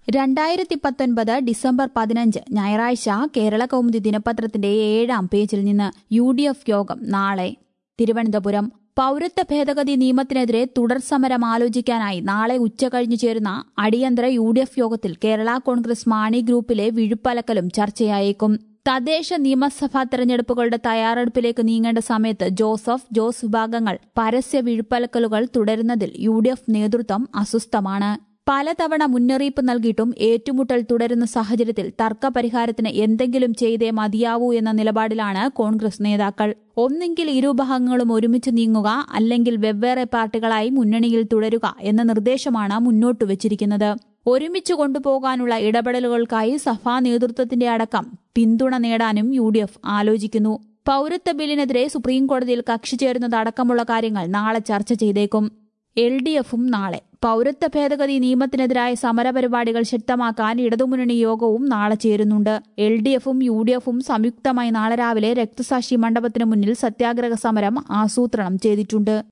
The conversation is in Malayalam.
രണ്ടായിരത്തി പത്തൊൻപത് ഡിസംബർ പതിനഞ്ച് ഞായറാഴ്ച കേരള കൗമുദി ദിനപത്രത്തിന്റെ ഏഴാം പേജിൽ നിന്ന് യു ഡി എഫ് യോഗം നാളെ തിരുവനന്തപുരം പൌരത്വ ഭേദഗതി നിയമത്തിനെതിരെ തുടർ സമരം ആലോചിക്കാനായി നാളെ ഉച്ചകഴിഞ്ഞു ചേരുന്ന അടിയന്തര യു ഡി എഫ് യോഗത്തിൽ കേരള കോൺഗ്രസ് മാണി ഗ്രൂപ്പിലെ വിഴുപ്പലക്കലും ചർച്ചയായേക്കും തദ്ദേശ നിയമസഭാ തെരഞ്ഞെടുപ്പുകളുടെ തയ്യാറെടുപ്പിലേക്ക് നീങ്ങേണ്ട സമയത്ത് ജോസഫ് ജോസ് വിഭാഗങ്ങൾ പരസ്യ വിഴുപ്പലക്കലുകൾ തുടരുന്നതിൽ യു ഡി എഫ് നേതൃത്വം അസ്വസ്ഥമാണ് പലതവണ മുന്നറിയിപ്പ് നൽകിയിട്ടും ഏറ്റുമുട്ടൽ തുടരുന്ന സാഹചര്യത്തിൽ തർക്കപരിഹാരത്തിന് എന്തെങ്കിലും ചെയ്തേ മതിയാവൂ എന്ന നിലപാടിലാണ് കോൺഗ്രസ് നേതാക്കൾ ഒന്നെങ്കിൽ ഇരുഭാഗങ്ങളും ഒരുമിച്ച് നീങ്ങുക അല്ലെങ്കിൽ വെവ്വേറെ പാർട്ടികളായി മുന്നണിയിൽ തുടരുക എന്ന നിർദ്ദേശമാണ് മുന്നോട്ട് വച്ചിരിക്കുന്നത് ഒരുമിച്ച് കൊണ്ടുപോകാനുള്ള ഇടപെടലുകൾക്കായി സഭാ നേതൃത്വത്തിന്റെ അടക്കം പിന്തുണ നേടാനും യു ഡി എഫ് ആലോചിക്കുന്നു പൌരത്വ ബില്ലിനെതിരെ സുപ്രീംകോടതിയിൽ കക്ഷി ചേരുന്നതടക്കമുള്ള കാര്യങ്ങൾ നാളെ ചർച്ച ചെയ്തേക്കും എൽ ഡി എഫും നാളെ പൌരത്വ ഭേദഗതി നിയമത്തിനെതിരായ സമരപരിപാടികൾ ശക്തമാക്കാൻ ഇടതുമുന്നണി യോഗവും നാളെ ചേരുന്നുണ്ട് എൽ ഡി എഫും യു ഡി എഫും സംയുക്തമായി നാളെ രാവിലെ രക്തസാക്ഷി മണ്ഡപത്തിന് മുന്നിൽ സത്യാഗ്രഹ സമരം ആസൂത്രണം ചെയ്തിട്ടുണ്ട്